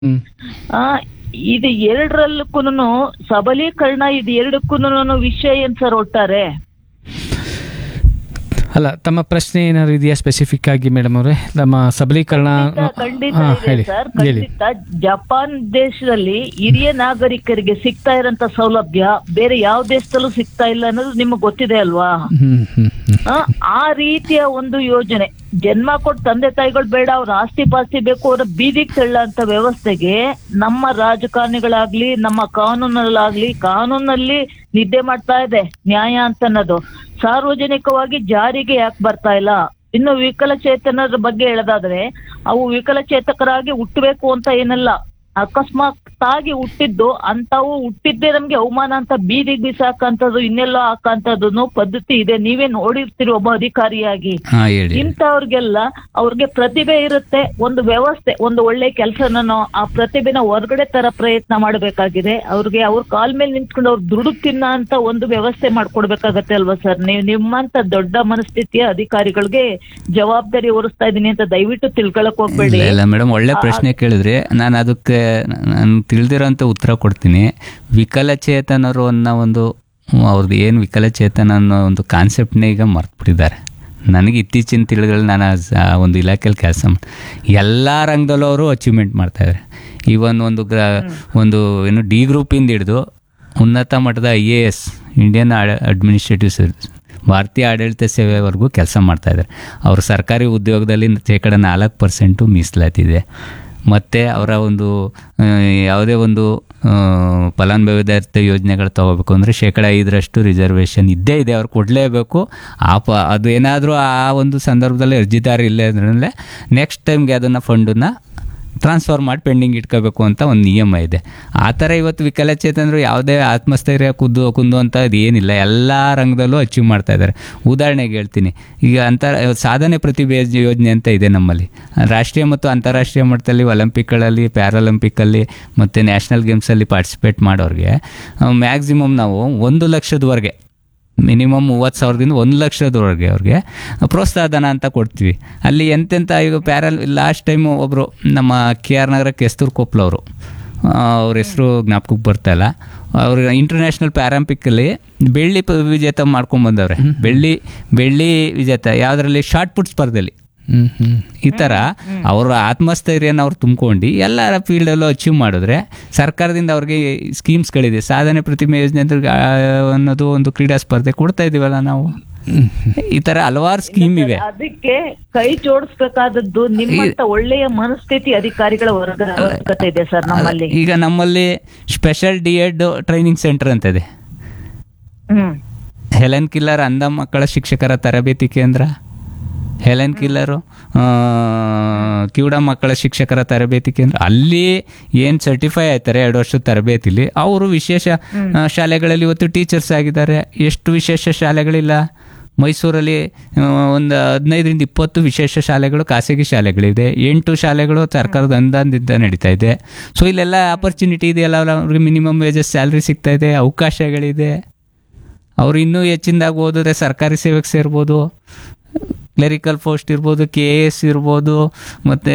ಹ್ಮ್ ಆ ಇದು ಎರಡರಲ್ಲಕ್ಕೂ ಸಬಲೀಕರಣ ಇದು ಎರಡಕ್ಕೂ ವಿಷಯ ಏನ್ ಸರ್ ಒಟ್ಟಾರೆ ಅಲ್ಲ ತಮ್ಮ ಪ್ರಶ್ನೆ ಏನಾದ್ರು ಇದೆಯಾ ಸ್ಪೆಸಿಫಿಕ್ ಆಗಿ ಮೇಡಮ್ ಅವರೇ ನಮ್ಮ ಸಬಲೀಕರಣ ಖಂಡಿತ, ಖಂಡಿತ ಹಾ, ಇದೆ ಹೇಳಿ ಸರ್ ಹೇಳಿ ಖಂಡಿತ ಜಪಾನ್ ದೇಶದಲ್ಲಿ ಹಿರಿಯ ನಾಗರಿಕರಿಗೆ ಸಿಗ್ತಾ ಇರೋಂತ ಸೌಲಭ್ಯ ಬೇರೆ ಯಾವ ದೇಶದಲ್ಲೂ ಸಿಗ್ತಾ ಇಲ್ಲ ಅನ್ನೋದು ನಿಮಗೆ ಗೊತ್ತಿದೆ ಅಲ್ವಾ ಹ್ಮ್ ಹ್ಮ್ ಹ್ಮ್ ಆ, ಆ ರೀತಿಯ ಒಂದು ಯೋಜನೆ ಜನ್ಮ ಕೊಟ್ಟು ತಂದೆ ತಾಯಿಗಳು ಬೇಡ ಅವ್ರ ಆಸ್ತಿ ಪಾಸ್ತಿ ಬೇಕು ಅವ್ರ ಬೀದಿಗೆ ತಳ್ಳ ಅಂತ ವ್ಯವಸ್ಥೆಗೆ ನಮ್ಮ ರಾಜಕಾರಣಿಗಳಾಗ್ಲಿ ನಮ್ಮ ಕಾನೂನಲ್ಲಾಗ್ಲಿ ಕಾನೂನಲ್ಲಿ ನಿದ್ದೆ ಮಾಡ್ತಾ ಇದೆ ನ್ಯಾಯ ಅಂತ ಅನ್ನೋದು ಸಾರ್ವಜನಿಕವಾಗಿ ಜಾರಿಗೆ ಯಾಕೆ ಬರ್ತಾ ಇಲ್ಲ ಇನ್ನು ವಿಕಲಚೇತನರ ಬಗ್ಗೆ ಹೇಳೋದಾದ್ರೆ ಅವು ವಿಕಲಚೇತಕರಾಗಿ ಹುಟ್ಟಬೇಕು ಅಂತ ಏನಲ್ಲ ಅಕಸ್ಮಾತ್ ಆಗಿ ಹುಟ್ಟಿದ್ದು ಅಂತವು ಹುಟ್ಟಿದ್ದೇ ನಮ್ಗೆ ಅವಮಾನ ಅಂತ ಬೀದಿಗೆ ಬಿಸಾಕಂತದ್ದು ಇನ್ನೆಲ್ಲ ಹಾಕಂತದ್ದು ಪದ್ಧತಿ ಇದೆ ನೀವೇ ನೋಡಿರ್ತೀರಿ ಒಬ್ಬ ಅಧಿಕಾರಿಯಾಗಿ ಹಾ ಹೇಳಿ ಇಂಥವ್ರಿಗೆಲ್ಲ ಅವ್ರಿಗೆ ಪ್ರತಿಭೆ ಇರುತ್ತೆ ಒಂದು ವ್ಯವಸ್ಥೆ ಒಂದು ಒಳ್ಳೆ ಕೆಲಸನೋ ಆ ಪ್ರತಿಭೆನ ಹೊರಗಡೆ ತರ ಪ್ರಯತ್ನ ಮಾಡಬೇಕಾಗಿದೆ ಅವ್ರಿಗೆ ಅವ್ರ ಕಾಲ್ ಮೇಲೆ ನಿಂತ್ಕೊಂಡು ಅವ್ರು ದುಡ್ಡು ತಿನ್ನ ಅಂತ ಒಂದು ವ್ಯವಸ್ಥೆ ಮಾಡ್ಕೊಡ್ಬೇಕಾಗತ್ತೆ ಅಲ್ವಾ ಸರ್ ನೀವು ನಿಮ್ಮಂತ ದೊಡ್ಡ ಮನಸ್ಥಿತಿಯ ಅಧಿಕಾರಿಗಳಿಗೆ ಜವಾಬ್ದಾರಿ ಹೊರಿಸ್ತಾ ಇದೀನಿ ಅಂತ ದಯವಿಟ್ಟು ತಿಳ್ಕೊಳಕ್ ಹೋಗ್ಬೇಡಿ ಇಲ್ಲ ಇಲ್ಲ ಮೇಡಮ್ ಒಳ್ಳೆ ಪ್ರಶ್ನೆ ಕೇಳಿದ್ರಿ ನಾನು ಅದಕ್ಕೆ ನಾನು ತಿಳಿದಿರೋಂಥ ಉತ್ತರ ಕೊಡ್ತೀನಿ ವಿಕಲಚೇತನರು ಅನ್ನೋ ಒಂದು ಅವ್ರದ್ದು ಏನು ವಿಕಲಚೇತನ ಅನ್ನೋ ಒಂದು ಕಾನ್ಸೆಪ್ಟ್ನೇ ಈಗ ಮರ್ತ್ಬಿಟ್ಟಿದ್ದಾರೆ ನನಗೆ ಇತ್ತೀಚಿನ ತಿಳಿಗಳು ನಾನು ಆ ಸ- ಆ ಒಂದು ಇಲಾಖೆಯಲ್ಲಿ ಕೆಲಸ ಮಾಡಿ ಎಲ್ಲ ರಂಗದಲ್ಲೂ ಅವರು ಅಚೀವ್ಮೆಂಟ್ ಮಾಡ್ತಾಯಿದ್ದಾರೆ ಈವನ್ ಒಂದು ಗ್ರ ಒಂದು ಏನು ಡಿ ಗ್ರೂಪಿಂದ ಹಿಡಿದು ಉನ್ನತ ಮಟ್ಟದ I A S Indian administrative service ಭಾರತೀಯ ಆಡಳಿತ ಸೇವೆವರೆಗೂ ಕೆಲಸ ಮಾಡ್ತಾಯಿದ್ದಾರೆ ಅವರು ಸರ್ಕಾರಿ ಉದ್ಯೋಗದಲ್ಲಿ ಶೇಕಡ ನಾಲ್ಕು ಪರ್ಸೆಂಟು ಮೀಸಲಾತಿದೆ ಮತ್ತು ಅವರ ಒಂದು ಆ, ಯಾವುದೇ ಒಂದು ಆ, ಫಲಾನುಭವಿದಾರಿತ ಯೋಜನೆಗಳು ತಗೋಬೇಕು ಅಂದರೆ ಶೇಕಡ ಐದರಷ್ಟು ರಿಸರ್ವೇಷನ್ ಇದ್ದೇ ಇದೆ ಅವ್ರು ಕೊಡಲೇಬೇಕು ಆ ಪ ಅದು ಏನಾದರೂ ಆ ಒಂದು ಸಂದರ್ಭದಲ್ಲಿ ಅರ್ಜಿದಾರ ಇಲ್ಲ ಅಂದ್ರೆ ನೆಕ್ಸ್ಟ್ ಟೈಮ್ಗೆ ಅದನ್ನು ಫಂಡನ್ನು ಟ್ರಾನ್ಸ್ಫರ್ ಮಾಡಿ ಪೆಂಡಿಂಗ್ ಇಟ್ಕೋಬೇಕು ಅಂತ ಒಂದು ನಿಯಮ ಇದೆ ಆ ಥರ ಇವತ್ತು ವಿಕಲಚೇತನರು ಯಾವುದೇ ಆತ್ಮಸ್ಥೈರ್ಯ ಕುದ್ದು ಕುಂದು ಅಂತ ಅದು ಏನಿಲ್ಲ ಎಲ್ಲ ರಂಗದಲ್ಲೂ ಅಚೀವ್ ಮಾಡ್ತಾ ಇದ್ದಾರೆ ಉದಾಹರಣೆಗೆ ಹೇಳ್ತೀನಿ ಈಗ ಅಂತರ ಸಾಧನೆ ಪ್ರತಿಭೆ ಯೋಜನೆ ಅಂತ ಇದೆ ನಮ್ಮಲ್ಲಿ ರಾಷ್ಟ್ರೀಯ ಮತ್ತು ಅಂತಾರಾಷ್ಟ್ರೀಯ ಮಟ್ಟದಲ್ಲಿ ಒಲಿಂಪಿಕ್ಗಳಲ್ಲಿ ಪ್ಯಾರಾಲಿಂಪಿಕ್ಕಲ್ಲಿ ಮತ್ತು ನ್ಯಾಷನಲ್ ಗೇಮ್ಸಲ್ಲಿ ಪಾರ್ಟಿಸಿಪೇಟ್ ಮಾಡೋರಿಗೆ ಮ್ಯಾಕ್ಸಿಮಮ್ ನಾವು ಒಂದು ಲಕ್ಷದವರೆಗೆ ಮಿನಿಮಮ್ ಮೂವತ್ತು ಸಾವಿರದಿಂದ ಒಂದು ಲಕ್ಷದವರೆಗೆ ಅವ್ರಿಗೆ ಪ್ರೋತ್ಸಾಹ ಧನ ಅಂತ ಕೊಡ್ತೀವಿ ಅಲ್ಲಿ ಎಂತೆಂಥ ಈಗ ಪ್ಯಾರಲ್ ಲಾಸ್ಟ್ ಟೈಮು ಒಬ್ಬರು ನಮ್ಮ ಕೆ ಆರ್ ನಗರ ಕೆಸ್ತೂರು ಕೊಪ್ಲವರು ಅವ್ರ ಹೆಸರು ಜ್ಞಾಪಕಕ್ಕೆ ಬರ್ತಾ ಇಲ್ಲ ಅವರು ಇಂಟರ್ನ್ಯಾಷನಲ್ ಪ್ಯಾರಾಂಪಿಕ್ಕಲ್ಲಿ ಬೆಳ್ಳಿ ಪ- ವಿಜೇತ ಮಾಡ್ಕೊಂಬಂದವ್ರೆ ಬೆಳ್ಳಿ ಬೆಳ್ಳಿ ವಿಜೇತ ಯಾವುದರಲ್ಲಿ ಶಾರ್ಟ್ ಪುಟ್ ಸ್ಪರ್ಧೆಯಲ್ಲಿ ಹ್ಮ್ ಹ್ಮ್ ಈ ಥರ ಅವರ ಆತ್ಮಸ್ಥೈರ್ಯನ ಅವ್ರು ತುಂಬ್ಕೊಂಡು ಎಲ್ಲರ ಫೀಲ್ಡಲ್ಲೂ ಅಚೀವ್ ಮಾಡಿದ್ರೆ ಸರ್ಕಾರದಿಂದ ಅವ್ರಿಗೆ ಸ್ಕೀಮ್ಸ್ಗಳಿದೆ ಸಾಧನೆ ಪ್ರತಿಮೆ ಯೋಜನೆ ಅಂತ ಆ, ಅನ್ನೋದು ಒಂದು ಕ್ರೀಡಾ ಸ್ಪರ್ಧೆ ಕೊಡ್ತಾ ಇದೀವಲ್ಲ ನಾವು ಈ ಥರ ಹಲವಾರು ಸ್ಕೀಮ್ ಇವೆ ಅದಕ್ಕೆ ಕೈ ಜೋಡಿಸ್ಬೇಕಾದದ್ದು ನಿಮ್ಮಂತ ಒಳ್ಳೆಯ ಮನಸ್ಥಿತಿ ಅಧಿಕಾರಿಗಳ ವರ್ಗ ಅವಶ್ಯಕತೆ ಇದೆ ಸರ್ ನಮ್ಮಲ್ಲಿ ಈಗ ನಮ್ಮಲ್ಲಿ special D Ed training centre ಅಂತ ಇದೆ ಹ್ಮ್ ಹೆಲೆನ್ ಕಿಲ್ಲರ್ ಅಂಧ ಮಕ್ಕಳ ಶಿಕ್ಷಕರ ತರಬೇತಿ ಕೇಂದ್ರ ಹೆಲೆನ್ ಕಿಲ್ಲರು ಆ, ಕಿವುಡ ಮಕ್ಕಳ ಶಿಕ್ಷಕರ ತರಬೇತಿ ಕೇಂದ್ರ ಅಲ್ಲಿ ಏನು ಸರ್ಟಿಫೈ ಆಯ್ತಾರೆ ಎರಡು ವರ್ಷದ ತರಬೇತಿಲಿ ಅವರು ವಿಶೇಷ ಆ, ಶಾಲೆಗಳಲ್ಲಿ ಇವತ್ತು ಟೀಚರ್ಸ್ ಆಗಿದ್ದಾರೆ ಎಷ್ಟು ವಿಶೇಷ ಶಾಲೆಗಳಿಲ್ಲ ಮೈಸೂರಲ್ಲಿ ಆ, ಒಂದು ಹದಿನೈದರಿಂದ ಇಪ್ಪತ್ತು ವಿಶೇಷ ಶಾಲೆಗಳು ಖಾಸಗಿ ಶಾಲೆಗಳಿದೆ ಎಂಟು ಶಾಲೆಗಳು ಸರ್ಕಾರದ ಅನುದಾನದಿಂದ ನಡೀತಾ ಇದೆ ಸೊ ಇಲ್ಲೆಲ್ಲ ಆಪರ್ಚುನಿಟಿ ಇದೆಯಲ್ಲ ಅವ್ರಿಗೆ ಮಿನಿಮಮ್ ವೇಜಸ್ ಸ್ಯಾಲ್ರಿ ಸಿಗ್ತಾ ಇದೆ ಅವಕಾಶಗಳಿದೆ ಅವ್ರು ಇನ್ನೂ ಹೆಚ್ಚಿನದಾಗಿ ಓದಿದ್ರೆ ಸರ್ಕಾರಿ ಸೇವೆಗೆ ಸೇರ್ಬೋದು ಕ್ಲೆರಿಕಲ್ ಪೋಸ್ಟ್ ಇರ್ಬೋದು ಕೆ ಎ ಎಸ್ ಇರ್ಬೋದು ಮತ್ತು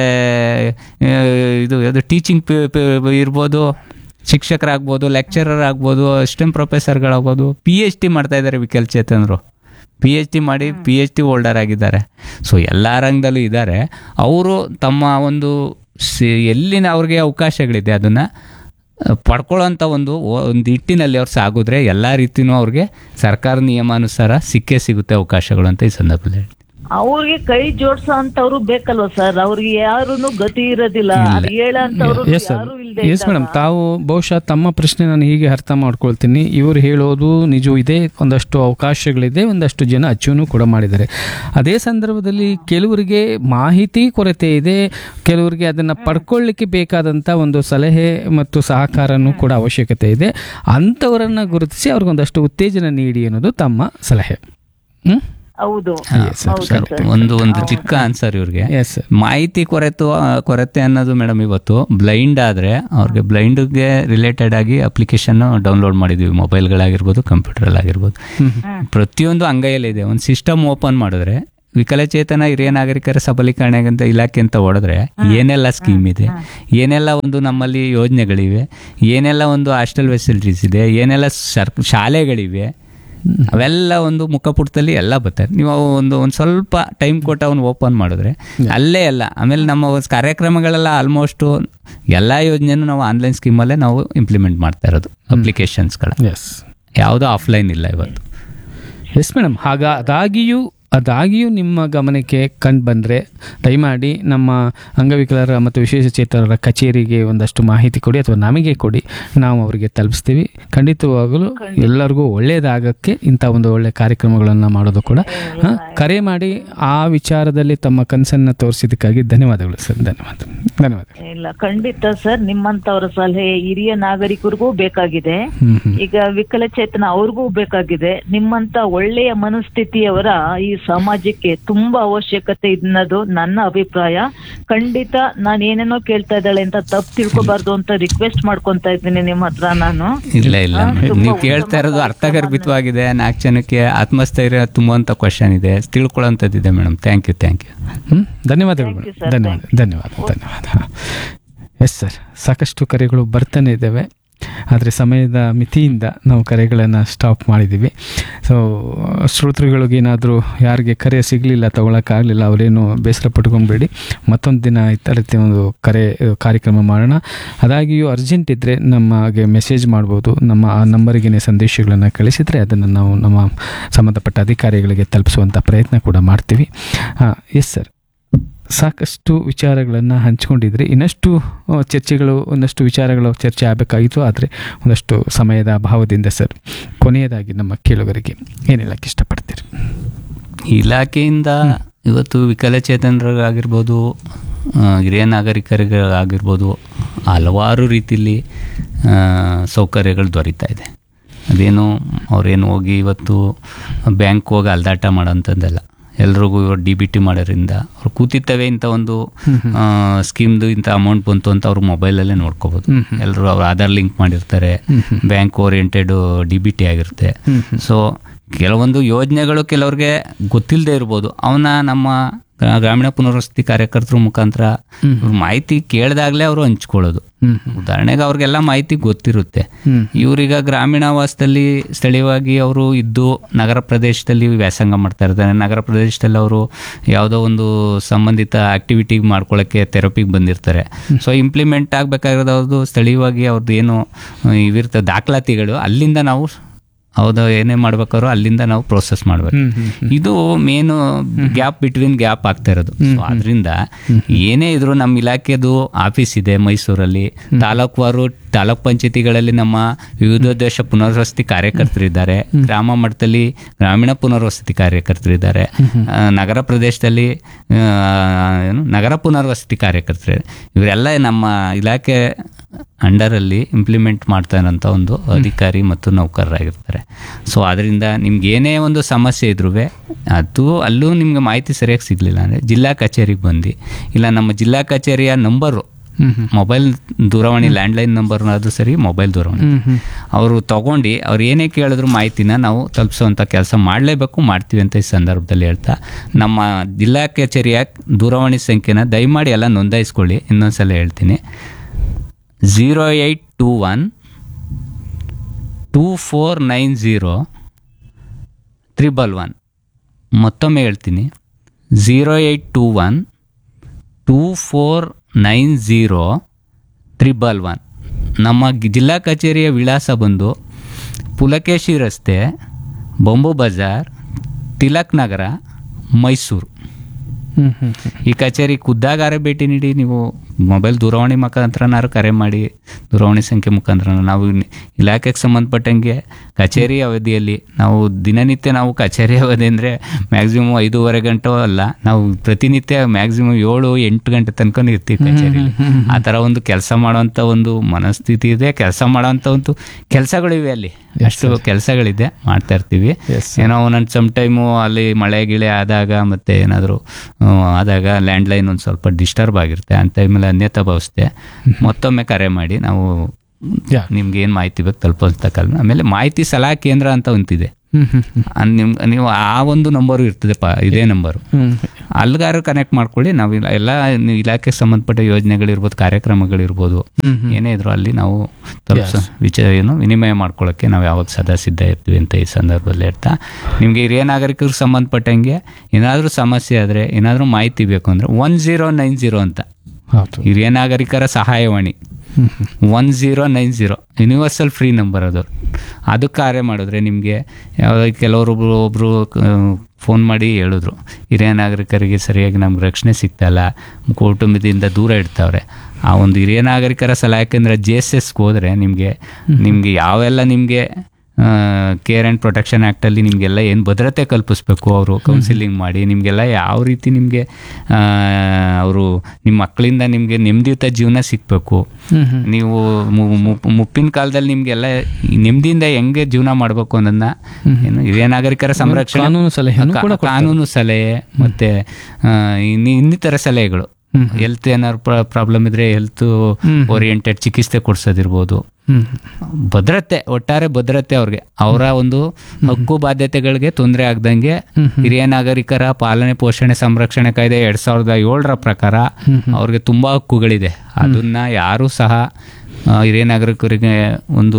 ಇದು ಯಾವುದು ಟೀಚಿಂಗ್ ಇರ್ಬೋದು ಶಿಕ್ಷಕರಾಗ್ಬೋದು ಲೆಕ್ಚರರ್ ಆಗ್ಬೋದು ಅಸಿಸ್ಟೆಂಟ್ ಪ್ರೊಫೆಸರ್ಗಳಾಗ್ಬೋದು ಪಿ ಎಚ್ ಡಿ ಮಾಡ್ತಾ ಇದ್ದಾರೆ ವಿಕಲಚೇತನರು ಪಿ ಎಚ್ ಡಿ ಮಾಡಿ ಪಿ ಎಚ್ ಡಿ ಹೋಲ್ಡರ್ ಆಗಿದ್ದಾರೆ ಸೊ ಎಲ್ಲ ರಂಗದಲ್ಲೂ ಇದ್ದಾರೆ ಅವರು ತಮ್ಮ ಒಂದು ಸಿ ಎಲ್ಲಿನ ಅವ್ರಿಗೆ ಅವಕಾಶಗಳಿದೆ ಅದನ್ನು ಪಡ್ಕೊಳ್ಳೋಂಥ ಒಂದು ಒಂದು ಹಿಟ್ಟಿನಲ್ಲಿ ಅವ್ರು ಸಾಗಿದ್ರೆ ಎಲ್ಲ ರೀತಿಯೂ ಅವ್ರಿಗೆ ಸರ್ಕಾರ ನಿಯಮಾನುಸಾರ ಸಿಕ್ಕೇ ಸಿಗುತ್ತೆ ಅವಕಾಶಗಳು ಅಂತ ಈ ಸಂದರ್ಭದಲ್ಲಿ ಹೇಳ್ತೀನಿ. ಅವ್ರಿಗೆ ಕೈ ಜೋಡ್ಸೋ ಅಂತವ್ರು ಬೇಕಲ್ವ ಸರ್ ಅವ್ರಿಗೆ ಯಾರು ಗತಿ ಇರೋದಿಲ್ಲ ಅದು ಹೇಳಂತವ್ರು ಎಸ್ ಸರ್ ಯಾರು ಇಲ್ದೆ ಎಸ್ ಮೇಡಮ್ ತಾವು ಬಹುಶಃ ತಮ್ಮ ಪ್ರಶ್ನೆ ನಾನು ಹೀಗೆ ಅರ್ಥ ಮಾಡ್ಕೊಳ್ತೀನಿ ಇವರು ಹೇಳೋದು ನಿಜವೂ ಇದೆ ಒಂದಷ್ಟು ಅವಕಾಶಗಳಿದೆ ಒಂದಷ್ಟು ಜನ ಅಚ್ಚುನು ಕೂಡ ಮಾಡಿದ್ದಾರೆ ಅದೇ ಸಂದರ್ಭದಲ್ಲಿ ಕೆಲವರಿಗೆ ಮಾಹಿತಿ ಕೊರತೆ ಇದೆ ಕೆಲವರಿಗೆ ಅದನ್ನು ಪಡ್ಕೊಳ್ಳಿಕ್ಕೆ ಬೇಕಾದಂಥ ಒಂದು ಸಲಹೆ ಮತ್ತು ಸಹಕಾರನೂ ಕೂಡ ಅವಶ್ಯಕತೆ ಇದೆ ಅಂಥವರನ್ನು ಗುರುತಿಸಿ ಅವ್ರಿಗೊಂದಷ್ಟು ಉತ್ತೇಜನ ನೀಡಿ ಅನ್ನೋದು ತಮ್ಮ ಸಲಹೆ ಹ್ಞೂ ಹೌದು Yes, sir. ಹೌದು ಸರ್ ಒಂದು ಒಂದು ಚಿಕ್ಕ ಆನ್ಸರ್ ಇವ್ರಿಗೆ ಎಸ್ ಸರ್ ಮಾಹಿತಿ ಕೊರತೆ ಕೊರತೆ ಅನ್ನೋದು ಮೇಡಮ್ ಇವತ್ತು ಬ್ಲೈಂಡ್ ಆದರೆ ಅವ್ರಿಗೆ ಬ್ಲೈಂಡ್ಗೆ ರಿಲೇಟೆಡ್ ಆಗಿ ಅಪ್ಲಿಕೇಶನ್ ಡೌನ್ಲೋಡ್ ಮಾಡಿದ್ವಿ ಮೊಬೈಲ್ಗಳಾಗಿರ್ಬೋದು ಕಂಪ್ಯೂಟರ್ ಆಗಿರ್ಬೋದು ಪ್ರತಿಯೊಂದು ಅಂಗೈಯಲ್ಲಿದೆ ಒಂದು ಸಿಸ್ಟಮ್ ಓಪನ್ ಮಾಡಿದ್ರೆ ವಿಕಲಚೇತನ ಹಿರಿಯ ನಾಗರಿಕರ ಸಬಲೀಕರಣ ಅಂತ ಇಲಾಖೆ ಅಂತ ಹೊಡೆದ್ರೆ ಏನೆಲ್ಲ ಸ್ಕೀಮ್ ಇದೆ ಏನೆಲ್ಲ ಒಂದು ನಮ್ಮಲ್ಲಿ ಯೋಜನೆಗಳಿವೆ ಏನೆಲ್ಲ ಒಂದು ಹಾಸ್ಟೆಲ್ ಫೆಸಿಲಿಟೀಸ್ ಇದೆ ಏನೆಲ್ಲ ಸರ್ ಶಾಲೆಗಳಿವೆ ಅವೆಲ್ಲ ಒಂದು ಮುಖಪುಟದಲ್ಲಿ ಎಲ್ಲ ಬರ್ತದೆ ನೀವು ಅವು ಒಂದು ಒಂದು ಸ್ವಲ್ಪ ಟೈಮ್ ಕೊಟ್ಟು ಅವನು ಓಪನ್ ಮಾಡಿದ್ರೆ ಅಲ್ಲೇ ಎಲ್ಲ ಆಮೇಲೆ ನಮ್ಮ ಒಂದು ಕಾರ್ಯಕ್ರಮಗಳೆಲ್ಲ ಆಲ್ಮೋಸ್ಟು ಎಲ್ಲ ಯೋಜನೆನೂ ನಾವು ಆನ್ಲೈನ್ ಸ್ಕೀಮಲ್ಲೇ ನಾವು ಇಂಪ್ಲಿಮೆಂಟ್ ಮಾಡ್ತಾ ಇರೋದು ಅಪ್ಲಿಕೇಶನ್ಸ್ಗಳ ಎಸ್ ಯಾವುದೋ ಆಫ್ಲೈನ್ ಇಲ್ಲ ಇವತ್ತು ಎಸ್ ಮೇಡಮ್ ಹಾಗ ಅದಾಗಿಯೂ ಅದಾಗಿಯೂ ನಿಮ್ಮ ಗಮನಕ್ಕೆ ಕಂಡು ಬಂದರೆ ದಯಮಾಡಿ ನಮ್ಮ ಅಂಗವಿಕಲರ ಮತ್ತು ವಿಶೇಷಚೇತನರ ಕಚೇರಿಗೆ ಒಂದಷ್ಟು ಮಾಹಿತಿ ಕೊಡಿ ಅಥವಾ ನಮಗೆ ಕೊಡಿ ನಾವು ಅವರಿಗೆ ತಲುಪಿಸ್ತೀವಿ ಖಂಡಿತವಾಗಲೂ ಎಲ್ಲರಿಗೂ ಒಳ್ಳೆಯದಾಗಕ್ಕೆ ಇಂಥ ಒಂದು ಒಳ್ಳೆಯ ಕಾರ್ಯಕ್ರಮಗಳನ್ನು ಮಾಡೋದು ಕೂಡ ಹಾ, ಕರೆ ಮಾಡಿ ಆ ವಿಚಾರದಲ್ಲಿ ತಮ್ಮ ಕನಸನ್ನು ತೋರಿಸಿದ್ದಕ್ಕಾಗಿ ಧನ್ಯವಾದಗಳು ಸರ್ ಧನ್ಯವಾದ ಧನ್ಯವಾದಗಳು ಇಲ್ಲ ಖಂಡಿತ ಸರ್ ನಿಮ್ಮಂತವರ ಸಲಹೆ ಹಿರಿಯ ನಾಗರಿಕರಿಗೂ ಬೇಕಾಗಿದೆ ಹ್ಮ್ ಹ್ಮ್ ಈಗ ವಿಕಲಚೇತನ ಅವ್ರಿಗೂ ಬೇಕಾಗಿದೆ ನಿಮ್ಮಂತ ಒಳ್ಳೆಯ ಮನಸ್ಥಿತಿಯವರ ಈ ಸಮಾಜಕ್ಕೆ ತುಂಬಾ ಅವಶ್ಯಕತೆ ಅನ್ನೋದು ನನ್ನ ಅಭಿಪ್ರಾಯ ಖಂಡಿತ ನಾನು ಏನೇನೋ ಕೇಳ್ತಾ ಇದ್ದಾಳೆ ಅಂತ ತಪ್ಪು ತಿಳ್ಕೊಬಾರ್ದು ಅಂತ ರಿಕ್ವೆಸ್ಟ್ ಮಾಡ್ಕೊಂತ ಇದ್ದೀನಿ ನಿಮ್ಮ ಹತ್ರ ನಾನು ಇಲ್ಲ ಇಲ್ಲ ನೀವು ಕೇಳ್ತಾ ಇರೋದು ಅರ್ಥಗರ್ಭಿತವಾಗಿದೆ ನಾಲ್ಕು ಜನಕ್ಕೆ ಆತ್ಮಸ್ಥೈರ್ಯ ತುಂಬುವಂಥ ಕ್ವಶನ್ ಇದೆ ತಿಳ್ಕೊಳ್ಳೋಂಥದ್ದಿದೆ madam thank you thank you ಹ್ಮ್ ಧನ್ಯವಾದಗಳು ಮೇಡಮ್ ಧನ್ಯವಾದ ಧನ್ಯವಾದ ಧನ್ಯವಾದ ಎಸ್ ಸರ್ ಸಾಕಷ್ಟು ಕರೆಗಳು ಬರ್ತಾನೆ ಇದ್ದಾವೆ ಆದರೆ ಸಮಯದ ಮಿತಿಯಿಂದ ನಾವು ಕರೆಗಳನ್ನು ಸ್ಟಾಪ್ ಮಾಡಿದ್ದೀವಿ ಸೊ ಶ್ರೋತೃಗಳಿಗೇನಾದರೂ ಯಾರಿಗೆ ಕರೆ ಸಿಗಲಿಲ್ಲ ತೊಗೊಳಕ್ಕಾಗಲಿಲ್ಲ ಅವರೇನು ಬೇಸರ ಪಟ್ಕೊಂಡ್ಬೇಡಿ ಮತ್ತೊಂದು ದಿನ ಈ ರೀತಿ ಒಂದು ಕರೆ ಕಾರ್ಯಕ್ರಮ ಮಾಡೋಣ ಅದಾಗಿಯೂ ಅರ್ಜೆಂಟ್ ಇದ್ದರೆ ನಮಗೆ ಮೆಸೇಜ್ ಮಾಡ್ಬೋದು ನಮ್ಮ ಆ ನಂಬರಿಗೆ ಸಂದೇಶಗಳನ್ನು ಕಳಿಸಿದರೆ ಅದನ್ನು ನಾವು ನಮ್ಮ ಸಂಬಂಧಪಟ್ಟ ಅಧಿಕಾರಿಗಳಿಗೆ ತಲುಪಿಸುವಂಥ ಪ್ರಯತ್ನ ಕೂಡ ಮಾಡ್ತೀವಿ ಎಸ್ ಸರ್ ಸಾಕಷ್ಟು ವಿಚಾರಗಳನ್ನು ಹಂಚ್ಕೊಂಡಿದ್ರಿ ಇನ್ನಷ್ಟು ಆ, ಚರ್ಚೆಗಳು ಒಂದಷ್ಟು ವಿಚಾರಗಳು ಚರ್ಚೆ ಆಗಬೇಕಾಗಿತ್ತು ಆದರೆ ಒಂದಷ್ಟು ಸಮಯದ ಅಭಾವದಿಂದ ಸರ್ ಕೊನೆಯದಾಗಿ ನಮ್ಮ ಕೇಳುಗರಿಗೆ ಏನು ಹೇಳಕ್ಕೆ ಇಷ್ಟಪಡ್ತೀರಿ ಇಲಾಖೆಯಿಂದ ಇವತ್ತು ವಿಕಲಚೇತನರಿಗಾಗಿರ್ಬೋದು ಆ, ಹಿರಿಯ ನಾಗರಿಕರಿಗಾಗಿರ್ಬೋದು ಹಲವಾರು ರೀತಿಯಲ್ಲಿ ಆ, ಸೌಕರ್ಯಗಳು ದೊರೀತಾ ಇದೆ ಅದೇನು ಅವ್ರೇನು ಹೋಗಿ ಇವತ್ತು ಬ್ಯಾಂಕ್ ಹೋಗಿ ಅಲ್ದಾಟ ಮಾಡೋಂಥದ್ದಲ್ಲ ಎಲ್ರಿಗೂ ಇವಾಗ ಡಿ ಬಿ ಟಿ ಮಾಡೋದ್ರಿಂದ ಅವ್ರು ಕೂತಿತ್ತವೆ ಇಂಥ ಒಂದು ಸ್ಕೀಮ್ದು ಇಂಥ ಅಮೌಂಟ್ ಬಂತು ಅಂತ ಅವ್ರು ಮೊಬೈಲಲ್ಲೇ ನೋಡ್ಕೋಬೋದು ಎಲ್ಲರೂ ಅವ್ರು ಆಧಾರ್ ಲಿಂಕ್ ಮಾಡಿರ್ತಾರೆ bank oriented D B T ಆಗಿರುತ್ತೆ ಸೊ ಕೆಲವೊಂದು ಯೋಜನೆಗಳು ಕೆಲವ್ರಿಗೆ ಗೊತ್ತಿಲ್ಲದೆ ಇರ್ಬೋದು ಅವನ್ನ ನಮ್ಮ ಗ್ರಾ- ಗ್ರಾಮೀಣ ಪುನರ್ವಸತಿ ಕಾರ್ಯಕರ್ತರ ಮುಖಾಂತರ ಇವ್ರು ಮಾಹಿತಿ ಕೇಳಿದಾಗಲೇ ಅವರು ಹಂಚ್ಕೊಳ್ಳೋದು ಉದಾಹರಣೆಗೆ ಅವ್ರಿಗೆಲ್ಲ ಮಾಹಿತಿ ಗೊತ್ತಿರುತ್ತೆ ಇವ್ರೀಗ ಗ್ರಾಮೀಣ ವಾಸದಲ್ಲಿ ಸ್ಥಳೀಯವಾಗಿ ಅವರು ಇದ್ದು ನಗರ ಪ್ರದೇಶದಲ್ಲಿ ವ್ಯಾಸಂಗ ಮಾಡ್ತಾ ಇರ್ತಾರೆ ನಗರ ಪ್ರದೇಶದಲ್ಲಿ ಅವರು ಯಾವುದೋ ಒಂದು ಸಂಬಂಧಿತ ಆಕ್ಟಿವಿಟಿ ಮಾಡ್ಕೊಳ್ಳೋಕ್ಕೆ ಥೆರಪಿಗೆ ಬಂದಿರ್ತಾರೆ ಸೊ ಇಂಪ್ಲಿಮೆಂಟ್ ಆಗಬೇಕಾಗಿರೋದು ಅವ್ರದ್ದು ಸ್ಥಳೀಯವಾಗಿ ಅವ್ರದ್ದು ಏನು ಇವಿರ್ತದೆ ದಾಖಲಾತಿಗಳು ಅಲ್ಲಿಂದ ನಾವು ಹೌದು ಏನೇ ಮಾಡ್ಬೇಕಾದ್ರೂ ಅಲ್ಲಿಂದ ನಾವು ಪ್ರೋಸೆಸ್ ಮಾಡ್ಬೇಕು ಇದು ಮೇನು ಗ್ಯಾಪ್ ಬಿಟ್ವೀನ್ ಗ್ಯಾಪ್ ಆಗ್ತಾ ಇರೋದು ಸೊ ಅದರಿಂದ ಏನೇ ಇದ್ರು ನಮ್ಮ ಇಲಾಖೆದು ಆಫೀಸ್ ಇದೆ ಮೈಸೂರಲ್ಲಿ ತಾಲೂಕುವಾರು ತಾಲೂಕ್ ಪಂಚಾಯತಿಗಳಲ್ಲಿ ನಮ್ಮ ವಿವಿಧೋದ್ದೇಶ ಪುನರ್ವಸತಿ ಕಾರ್ಯಕರ್ತರಿದ್ದಾರೆ ಗ್ರಾಮ ಮಟ್ಟದಲ್ಲಿ ಗ್ರಾಮೀಣ ಪುನರ್ವಸತಿ ಕಾರ್ಯಕರ್ತರಿದ್ದಾರೆ ಆ, ನಗರ ಪ್ರದೇಶದಲ್ಲಿ ಆ, ಏನು ನಗರ ಪುನರ್ವಸತಿ ಕಾರ್ಯಕರ್ತರು ಇವರೆಲ್ಲ ನಮ್ಮ ಇಲಾಖೆ ಅಂಡರಲ್ಲಿ ಇಂಪ್ಲಿಮೆಂಟ್ ಮಾಡ್ತಾ ಇರೋಂಥ ಒಂದು ಅಧಿಕಾರಿ ಮತ್ತು ನೌಕರರಾಗಿರ್ತಾರೆ ಸೊ ಅದರಿಂದ ನಿಮ್ಗೆ ಏನೇ ಒಂದು ಸಮಸ್ಯೆ ಇದ್ರೂ ಅದು ಅಲ್ಲೂ ನಿಮ್ಗೆ ಮಾಹಿತಿ ಸರಿಯಾಗಿ ಸಿಗಲಿಲ್ಲ ಅಂದರೆ ಜಿಲ್ಲಾ ಕಚೇರಿಗೆ ಬಂದು ಇಲ್ಲ ನಮ್ಮ ಜಿಲ್ಲಾ ಕಚೇರಿಯ ನಂಬರು ಮೊಬೈಲ್ ದೂರವಾಣಿ ಲ್ಯಾಂಡ್ಲೈನ್ ನಂಬರ್ ಅದು ಸರಿ ಮೊಬೈಲ್ ದೂರವಾಣಿ ಅವರು ತಗೊಂಡು ಅವ್ರು ಏನೇ ಕೇಳಿದ್ರು ಮಾಹಿತಿನ ನಾವು ತಲುಪಿಸುವಂಥ ಕೆಲಸ ಮಾಡಲೇಬೇಕು ಮಾಡ್ತೀವಿ ಅಂತ ಈ ಸಂದರ್ಭದಲ್ಲಿ ಹೇಳ್ತಾ ನಮ್ಮ ಜಿಲ್ಲಾ ಕಚೇರಿಯ ದೂರವಾಣಿ ಸಂಖ್ಯೆನ ದಯಮಾಡಿ ಎಲ್ಲ ನೋಂದಾಯಿಸ್ಕೊಳ್ಳಿ ಇನ್ನೊಂದ್ಸಲ ಹೇಳ್ತೀನಿ zero eight two one two four nine zero triple one ಮತ್ತೊಮ್ಮೆ ಹೇಳ್ತೀನಿ zero eight two one two four nine zero triple one ನಮ್ಮ ಗಿ- ಜಿಲ್ಲಾ ಕಚೇರಿಯ ವಿಳಾಸ ಬಂದು ಪುಲಕೇಶಿ ರಸ್ತೆ ಬೊಂಬು ಬಜಾರ್ ತಿಲಕ್ ನಗರ ಮೈಸೂರು ಹ್ಮ್ ಹ್ಮ್ ಈ ಕಚೇರಿ ಖುದ್ದಾಗಾರೆ ಭೇಟಿ ನೀಡಿ ನೀವು ಮೊಬೈಲ್ ದೂರವಾಣಿ ಮುಖಾಂತರನಾರು ಕರೆ ಮಾಡಿ ದೂರವಾಣಿ ಸಂಖ್ಯೆ ಮುಖಾಂತರ ನಾವು ಇನ್- ಇಲಾಖೆಗೆ ಸಂಬಂಧಪಟ್ಟಂಗೆ ಕಚೇರಿ ಅವಧಿಯಲ್ಲಿ ನಾವು ದಿನನಿತ್ಯ ನಾವು ಕಚೇರಿ ಅವಧಿ ಅಂದರೆ ಮ್ಯಾಕ್ಸಿಮಮ್ ಐದೂವರೆ ಗಂಟೆ ಅಲ್ಲ ನಾವು ಪ್ರತಿನಿತ್ಯ ಮ್ಯಾಕ್ಸಿಮಮ್ ಏಳು ಎಂಟು ಗಂಟೆ ತನಕ ಇರ್ತೀವಿ ಕಚೇರಿಲಿ ಆ ಥರ ಒಂದು ಕೆಲಸ ಮಾಡೋವಂಥ ಒಂದು ಮನಸ್ಥಿತಿ ಇದೆ ಕೆಲಸ ಮಾಡೋವಂಥ ಒಂದು ಕೆಲಸಗಳಿವೆ ಅಲ್ಲಿ ಅಷ್ಟು ಕೆಲಸಗಳಿದೆ ಮಾಡ್ತಾ ಇರ್ತೀವಿ Yes, ಏನೋ ಒಂದೊಂದು ಸಮ್ ಟೈಮು ಅಲ್ಲಿ ಮಳೆ ಗಿಳೆ ಆದಾಗ ಮತ್ತೆ ಏನಾದರೂ ಆದಾಗ ಲ್ಯಾಂಡ್ಲೈನ್ ಒಂದು ಸ್ವಲ್ಪ ಡಿಸ್ಟರ್ಬ್ ಆಗಿರುತ್ತೆ ಆ ಟೈಮಲ್ಲಿ ಅನ್ಯತಾ ಭಾವಿಸುತ್ತೆ ಮತ್ತೊಮ್ಮೆ ಕರೆ ಮಾಡಿ ನಾವು Yeah. ನಿಮ್ಗೆ ಏನು ಮಾಹಿತಿ ಬೇಕು ತಲುಪೋಂಥ ಕಾಲ ಆಮೇಲೆ ಮಾಹಿತಿ ಸಲಹಾ ಕೇಂದ್ರ ಅಂತ ಒಂದಿದೆ ಹ್ಮ್ ಹ್ಮ್ ಹ್ಮ್ ನಿಮ್ ನೀವು ಆ ಒಂದು ನಂಬರು ಇರ್ತದೆ ಪ ಇದೇ ನಂಬರು ಹ್ಮ್ ಅಲ್ಗಾರು ಕನೆಕ್ಟ್ ಮಾಡ್ಕೊಳ್ಳಿ ನಾವು ಇಲ್ಲ- ಎಲ್ಲ ನೀವು ಇಲಾಖೆಗೆ ಸಂಬಂಧಪಟ್ಟ ಯೋಜನೆಗಳಿರ್ಬೋದು ಕಾರ್ಯಕ್ರಮಗಳಿರ್ಬೋದು ಹ್ಮ್ ಹ್ಮ್ ಏನೇ ಇದ್ರು ಅಲ್ಲಿ ನಾವು ತಲುಪಿಸ ವಿಚಾರ ಏನು ವಿನಿಮಯ ಮಾಡ್ಕೊಳ್ಳೋಕ್ಕೆ ನಾವು ಯಾವಾಗ ಸದಾ ಸಿದ್ಧ ಇರ್ತೀವಿ ಅಂತ ಈ ಸಂದರ್ಭದಲ್ಲಿ ಹೇಳ್ತಾ ನಿಮಗೆ ಹಿರಿಯ ನಾಗರಿಕರಿಗೆ ಸಂಬಂಧಪಟ್ಟಂಗೆ ಏನಾದರೂ ಸಮಸ್ಯೆ ಆದರೆ ಏನಾದರೂ ಮಾಹಿತಿ ಬೇಕು ಅಂದರೆ ಒನ್ ಜೀರೋ ನೈನ್ ಜೀರೋ ಅಂತ ಹೌದು ಹಿರಿಯ ನಾಗರಿಕರ ಸಹಾಯವಾಣಿ ಹ್ಮ್ ಹ್ಮ್ one zero nine zero universal free number ಅದು ಅದು ಕಾರ್ಯ ಮಾಡಿದ್ರೆ ನಿಮಗೆ ಯಾವುದೋ ಕೆಲವರೊಬ್ರು ಒಬ್ಬರು ಫೋನ್ ಮಾಡಿ ಹೇಳಿದ್ರು ಹಿರಿಯ ನಾಗರಿಕರಿಗೆ ಸರಿಯಾಗಿ ನಮ್ಗೆ ರಕ್ಷಣೆ ಸಿಗ್ತಾಯಿಲ್ಲ ಕುಟುಂಬದಿಂದ ದೂರ ಇಡ್ತಾವ್ರೆ ಆ ಒಂದು ಹಿರಿಯ ನಾಗರಿಕರ ಸಲಹಾ ಕೇಂದ್ರ ಜೆ ಎಸ್ ಎಸ್ಗೆ ಹೋದರೆ ನಿಮಗೆ ನಿಮಗೆ ಯಾವೆಲ್ಲ ನಿಮಗೆ ಕೇರ್ ಆ್ಯಂಡ್ ಪ್ರೊಟೆಕ್ಷನ್ ಆ್ಯಕ್ಟಲ್ಲಿ ನಿಮಗೆಲ್ಲ ಏನು ಭದ್ರತೆ ಕಲ್ಪಿಸ್ಬೇಕು ಅವರು ಕೌನ್ಸಿಲಿಂಗ್ ಮಾಡಿ ನಿಮಗೆಲ್ಲ ಯಾವ ರೀತಿ ನಿಮಗೆ ಅವರು ನಿಮ್ಮ ಮಕ್ಕಳಿಂದ ನಿಮಗೆ ನೆಮ್ಮದಿಯುತ ಜೀವನ ಸಿಗಬೇಕು ಹ್ಮ್ ಹ್ಮ್ ನೀವು ಮು- ಮು- ಮುಪ್ಪಿನ ಕಾಲದಲ್ಲಿ ನಿಮಗೆಲ್ಲ ನೆಮ್ಮದಿಯಿಂದ ಹೆಂಗೆ ಜೀವನ ಮಾಡಬೇಕು ಅನ್ನೋದನ್ನ ಏನು ಹಿರಿಯ ನಾಗರಿಕರ ಸಂರಕ್ಷಣೆ ಕಾನೂನು ಸಲಹೆಯನ್ನು ಕೂಡ ಕಾ- ಕಾನೂನು ಸಲಹೆ ಮತ್ತೆ ಆ, ಇನ್ನು ಇನ್ನಿತರ ಸಲಹೆಗಳು ಹ್ಮ್. ಹೆಲ್ತ್ ಏನಾದ್ರು ಪ್ರಾಬ್ಲಮ್ ಇದ್ರೆ ಹೆಲ್ತ್ ಹ್ಮ್. ಓರಿಯೆಂಟೆಡ್ ಚಿಕಿತ್ಸೆ ಕೊಡ್ಸೋದಿರ್ಬೋದು ಹ್ಮ್ ಭದ್ರತೆ ಒಟ್ಟಾರೆ ಭದ್ರತೆ ಅವ್ರಿಗೆ ಅವರ ಒಂದು ಹಕ್ಕು ಬಾಧ್ಯತೆಗಳಿಗೆ ತೊಂದರೆ ಆಗ್ದಂಗೆ ಹ್ಮ್ ಹಿರಿಯ ನಾಗರಿಕರ ಪಾಲನೆ ಪೋಷಣೆ ಸಂರಕ್ಷಣೆ ಕಾಯ್ದೆ ಎರಡ್ ಸಾವಿರದ ಏಳರ ಪ್ರಕಾರ ಅವ್ರಿಗೆ ತುಂಬಾ ಹಕ್ಕುಗಳಿದೆ ಅದನ್ನ ಯಾರು ಸಹ ಆ, ಹಿರಿಯ ನಾಗರಿಕರಿಗೆ ಒಂದು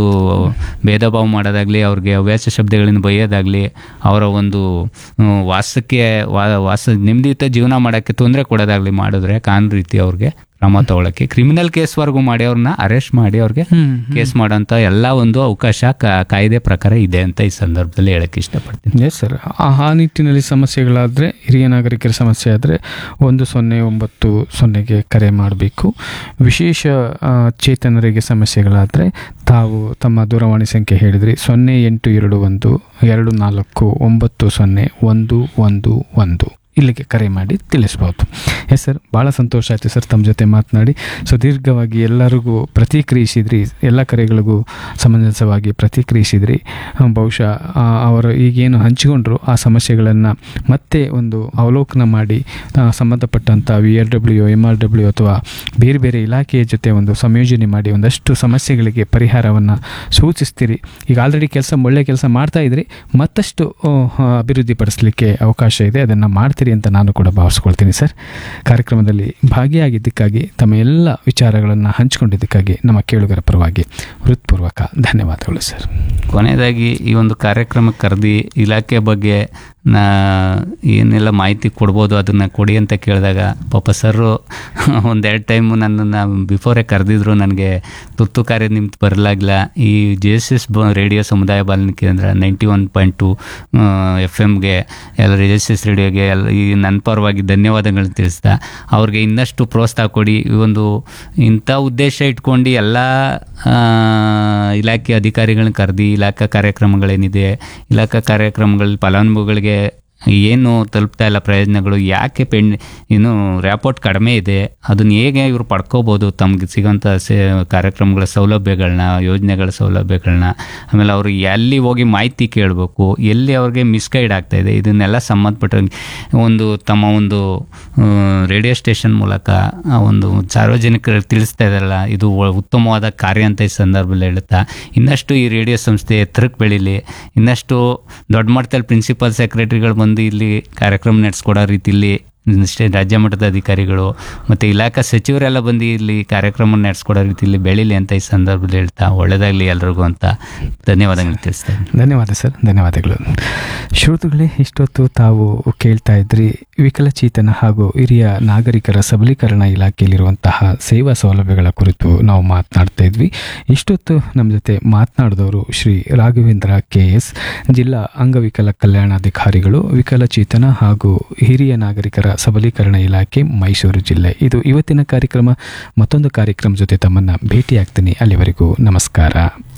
ಭೇದ ಭಾವ ಮಾಡೋದಾಗ್ಲಿ ಅವ್ರಿಗೆ ಹವ್ಯಾಸ ಶಬ್ದಗಳಿಂದ ಬೈಯೋದಾಗ್ಲಿ ಅವರ ಒಂದು ಹ್ಮ್, ವಾಸಕ್ಕೆ ವಾ- ವಾಸ ನೆಮ್ಮದಿಯುತ ಜೀವನ ಮಾಡೋಕ್ಕೆ ತೊಂದರೆ ಕೊಡೋದಾಗ್ಲಿ ಮಾಡಿದ್ರೆ ಕಾನೂನು ರೀತಿ ಅವ್ರಿಗೆ ಕ್ರಮ ತಗೊಳಕ್ಕೆ ಕ್ರಿಮಿನಲ್ ಕೇಸ್ವರೆಗೂ ಮಾಡಿ ಅವ್ರನ್ನ ಅರೆಸ್ಟ್ ಮಾಡಿ ಅವ್ರಿಗೆ ಹ್ಮ್ ಕೇಸ್ ಮಾಡೋಂಥ ಎಲ್ಲ ಒಂದು ಅವಕಾಶ ಕಾ- ಕಾಯ್ದೆ ಪ್ರಕಾರ ಇದೆ ಅಂತ ಈ ಸಂದರ್ಭದಲ್ಲಿ ಹೇಳಕ್ಕೆ ಇಷ್ಟಪಡ್ತೀನಿ ಎಸ್ ಸರ್ ಆ ಆ ನಿಟ್ಟಿನಲ್ಲಿ ಸಮಸ್ಯೆಗಳಾದರೆ ಹಿರಿಯ ನಾಗರಿಕರ ಸಮಸ್ಯೆ ಆದರೆ ಒಂದು ಸೊನ್ನೆ ಒಂಬತ್ತು ಸೊನ್ನೆಗೆ ಕರೆ ಮಾಡಬೇಕು ವಿಶೇಷ ಆ, ಚೇತನರಿಗೆ ಸಮಸ್ಯೆಗಳಾದರೆ ತಾವು ತಮ್ಮ ದೂರವಾಣಿ ಸಂಖ್ಯೆ ಹೇಳಿದ್ರಿ ಸೊನ್ನೆ ಎಂಟು ಎರಡು ಒಂದು ಎರಡು ನಾಲ್ಕು ಒಂಬತ್ತು ಸೊನ್ನೆ ಒಂದು ಒಂದು ಒಂದು ಇಲ್ಲಿಗೆ ಕರೆ ಮಾಡಿ ತಿಳಿಸ್ಬೋದು ಎಸ್ ಸರ್ ಭಾಳ ಸಂತೋಷ ಆಯಿತು ಸರ್ ತಮ್ಮ ಜೊತೆ ಮಾತನಾಡಿ ಸುದೀರ್ಘವಾಗಿ ಎಲ್ಲರಿಗೂ ಪ್ರತಿಕ್ರಿಯಿಸಿದ್ರಿ ಎಲ್ಲ ಕರೆಗಳಿಗೂ ಸಮಂಜಸವಾಗಿ ಪ್ರತಿಕ್ರಿಯಿಸಿದ್ರಿ ಆ, ಬಹುಶಃ ಆ, ಅವರು ಈಗೇನು ಹಂಚಿಕೊಂಡ್ರು ಆ ಸಮಸ್ಯೆಗಳನ್ನು ಮತ್ತೆ ಒಂದು ಅವಲೋಕನ ಮಾಡಿ ಆ, ಸಂಬಂಧಪಟ್ಟಂಥ V R W M R W ಅಥವಾ ಬೇರೆ ಬೇರೆ ಇಲಾಖೆಯ ಜೊತೆ ಒಂದು ಸಂಯೋಜನೆ ಮಾಡಿ ಒಂದಷ್ಟು ಸಮಸ್ಯೆಗಳಿಗೆ ಪರಿಹಾರವನ್ನು ಸೂಚಿಸ್ತೀರಿ ಈಗ ಆಲ್ರೆಡಿ ಕೆಲಸ ಒಳ್ಳೆ ಕೆಲಸ ಮಾಡ್ತಾ ಇದ್ರಿ ಮತ್ತಷ್ಟು ಆ, ಅಭಿವೃದ್ಧಿಪಡಿಸಲಿಕ್ಕೆ ಅವಕಾಶ ಇದೆ ಅದನ್ನು ಮಾಡ್ತೀರಿ ಅಂತ ನಾನು ಕೂಡ ಭಾವಿಸ್ಕೊಳ್ತೀನಿ ಸರ್ ಕಾರ್ಯಕ್ರಮದಲ್ಲಿ ಭಾಗಿಯಾಗಿದ್ದಕ್ಕಾಗಿ ತಮ್ಮ ಎಲ್ಲ ವಿಚಾರಗಳನ್ನು ಹಂಚಿಕೊಂಡಿದ್ದಕ್ಕಾಗಿ ನಮ್ಮ ಕೇಳುಗರ ಪರವಾಗಿ ಹೃತ್ಪೂರ್ವಕ ಧನ್ಯವಾದಗಳು ಸರ್ ಕೊನೆಯದಾಗಿ ಈ ಒಂದು ಕಾರ್ಯಕ್ರಮಕ್ಕೆ ಕರೆದು ಇಲಾಖೆ ಬಗ್ಗೆ ನಾ ಏನೆಲ್ಲ ಮಾಹಿತಿ ಕೊಡ್ಬೋದು ಅದನ್ನು ಕೊಡಿ ಅಂತ ಕೇಳಿದಾಗ ಪಾಪ ಸರು ಒಂದೆರಡು ಟೈಮು ನನ್ನನ್ನು ಬಿಫೋರೇ ಕರೆದಿದ್ರು ನನಗೆ ತುರ್ತು ಕಾರ್ಯ ನಿಮ್ದು ಬರಲಾಗಿಲ್ಲ ಈ ಜೆ ಎಸ್ ಎಸ್ ಬ ರೇಡಿಯೋ ಸಮುದಾಯ ಬಾಲಿನ ಕೇಂದ್ರ ninety one point two F ಎಮ್ಗೆ ಎಲ್ಲ ಜೆ ಎಸ್ ಎಸ್ ರೇಡಿಯೋಗೆ ಎಲ್ಲ ಈ ನನ್ನ ಪರವಾಗಿ ಧನ್ಯವಾದಗಳನ್ನ ತಿಳಿಸ್ದ ಅವ್ರಿಗೆ ಇನ್ನಷ್ಟು ಪ್ರೋತ್ಸಾಹ ಕೊಡಿ ಈ ಒಂದು ಇಂಥ ಉದ್ದೇಶ ಇಟ್ಕೊಂಡು ಎಲ್ಲ ಆ, ಇಲಾಖೆ ಅಧಿಕಾರಿಗಳನ್ನ ಕರೆದು ಇಲಾಖಾ ಕಾರ್ಯಕ್ರಮಗಳೇನಿದೆ ಇಲಾಖಾ ಕಾರ್ಯಕ್ರಮಗಳಲ್ಲಿ ಫಲಾನುಭವಿಗಳಿಗೆ ಏನು ತಲುಪ್ತಾ ಇಲ್ಲ ಪ್ರಯೋಜನಗಳು ಯಾಕೆ ಪೆಂಡ್ ಇನ್ನು ರ್ಯಾಪೋರ್ಟ್ ಕಡಿಮೆ ಇದೆ ಅದನ್ನ ಹೇಗೆ ಇವರು ಪಡ್ಕೋಬೋದು ತಮಗೆ ಸಿಗೋಂಥ ಸೇ ಕಾರ್ಯಕ್ರಮಗಳ ಸೌಲಭ್ಯಗಳನ್ನ ಯೋಜನೆಗಳ ಸೌಲಭ್ಯಗಳನ್ನ ಆಮೇಲೆ ಅವರು ಎಲ್ಲಿ ಹೋಗಿ ಮಾಹಿತಿ ಕೇಳಬೇಕು ಎಲ್ಲಿ ಅವ್ರಿಗೆ ಮಿಸ್ಗೈಡ್ ಆಗ್ತಾ ಇದೆ ಇದನ್ನೆಲ್ಲ ಸಂಬಂಧಪಟ್ಟ ಒಂದು ತಮ್ಮ ಒಂದು ರೇಡಿಯೋ ಸ್ಟೇಷನ್ ಮೂಲಕ ಆ ಒಂದು ಸಾರ್ವಜನಿಕರಿಗೆ ತಿಳಿಸ್ತಾ ಇದಾರಲ್ಲ ಇದು ಒ- ಉತ್ತಮವಾದ ಕಾರ್ಯ ಅಂತ ಈ ಸಂದರ್ಭದಲ್ಲಿ ಹೇಳುತ್ತಾ ಇನ್ನಷ್ಟು ಈ ರೇಡಿಯೋ ಸಂಸ್ಥೆ ಎತ್ತರಕ್ಕೆ ಬೆಳೀಲಿ ಇನ್ನಷ್ಟು ದೊಡ್ಡ ಮಟ್ಟದಲ್ಲಿ ಪ್ರಿನ್ಸಿಪಲ್ ಸೆಕ್ರೆಟರಿಗಳು ಬಂದು ಇಲ್ಲಿ ಕಾರ್ಯಕ್ರಮ ನಡೆಸ್ಕೊಡೋ ರೀತಿಯಲ್ಲಿ ಸ್ಟೇ ರಾಜ್ಯ ಮಟ್ಟದ ಅಧಿಕಾರಿಗಳು ಮತ್ತು ಇಲಾಖಾ ಸಚಿವರೆಲ್ಲ ಬಂದು ಇಲ್ಲಿ ಕಾರ್ಯಕ್ರಮ ನಡೆಸ್ಕೊಡೋ ರೀತಿಯಲ್ಲಿ ಬೆಳೀಲಿ ಅಂತ ಈ ಸಂದರ್ಭದಲ್ಲಿ ಹೇಳ್ತಾ ಒಳ್ಳೆಯದಾಗಲಿ ಎಲ್ರಿಗೂ ಅಂತ ಧನ್ಯವಾದಗಳು ತಿಳಿಸ್ತಾ ಇದ್ದೀನಿ. ಧನ್ಯವಾದ ಸರ್ ಧನ್ಯವಾದಗಳು ಶ್ರೋತೃಗಳೇ ಇಷ್ಟೊತ್ತು ತಾವು ಕೇಳ್ತಾ ಇದ್ರಿ ವಿಕಲಚೇತನ ಹಾಗೂ ಹಿರಿಯ ನಾಗರಿಕರ ಸಬಲೀಕರಣ ಇಲಾಖೆಯಲ್ಲಿರುವಂತಹ ಸೇವಾ ಸೌಲಭ್ಯಗಳ ಕುರಿತು ನಾವು ಮಾತನಾಡ್ತಾ ಇದ್ವಿ ಇಷ್ಟೊತ್ತು ನಮ್ಮ ಜೊತೆ ಮಾತನಾಡಿದವರು ಶ್ರೀ ರಾಘವೇಂದ್ರ ಕೆ ಎಸ್ ಜಿಲ್ಲಾ ಅಂಗವಿಕಲ ಕಲ್ಯಾಣಾಧಿಕಾರಿಗಳು ವಿಕಲಚೇತನ ಹಾಗೂ ಹಿರಿಯ ನಾಗರಿಕರ ಸಬಲೀಕರಣ ಇಲಾಖೆ ಮೈಸೂರು ಜಿಲ್ಲೆ ಇದು ಇವತ್ತಿನ ಕಾರ್ಯಕ್ರಮ ಮತ್ತೊಂದು ಕಾರ್ಯಕ್ರಮ ಜೊತೆ ತಮ್ಮನ್ನು ಭೇಟಿಯಾಗ್ತೀನಿ ಅಲ್ಲಿವರೆಗೂ ನಮಸ್ಕಾರ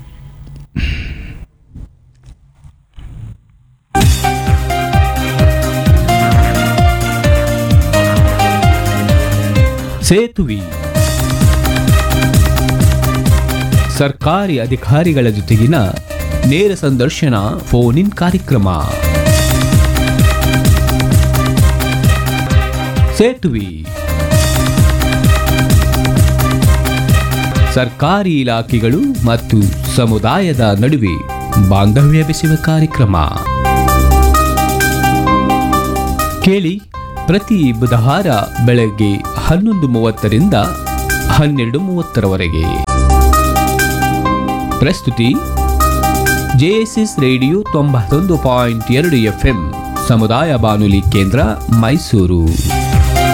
ಸೇತುವೆ ಸರ್ಕಾರಿ ಅಧಿಕಾರಿಗಳ ಜೊತೆಗಿನ ನೇರ ಸಂದರ್ಶನ ಫೋನ್ ಇನ್ ಕಾರ್ಯಕ್ರಮ ಸೇತುವೆ ಸರ್ಕಾರಿ ಇಲಾಖೆಗಳು ಮತ್ತು ಸಮುದಾಯದ ನಡುವೆ ಬಾಂಧವ್ಯ ಬೆಸೆಯುವ ಕಾರ್ಯಕ್ರಮ ಕೇಳಿ ಪ್ರತಿ ಬುಧವಾರ ಬೆಳಗ್ಗೆ ಹನ್ನೊಂದು ಮೂವತ್ತರಿಂದ ಹನ್ನೆರಡು ಮೂವತ್ತರವರೆಗೆ ಪ್ರಸ್ತುತಿ ಜೆಎಸ್ಎಸ್ ರೇಡಿಯೋ ತೊಂಬತ್ತೊಂದು ಪಾಯಿಂಟ್ ಎರಡು ಎಫ್ಎಂ ಸಮುದಾಯ ಬಾನುಲಿ ಕೇಂದ್ರ ಮೈಸೂರು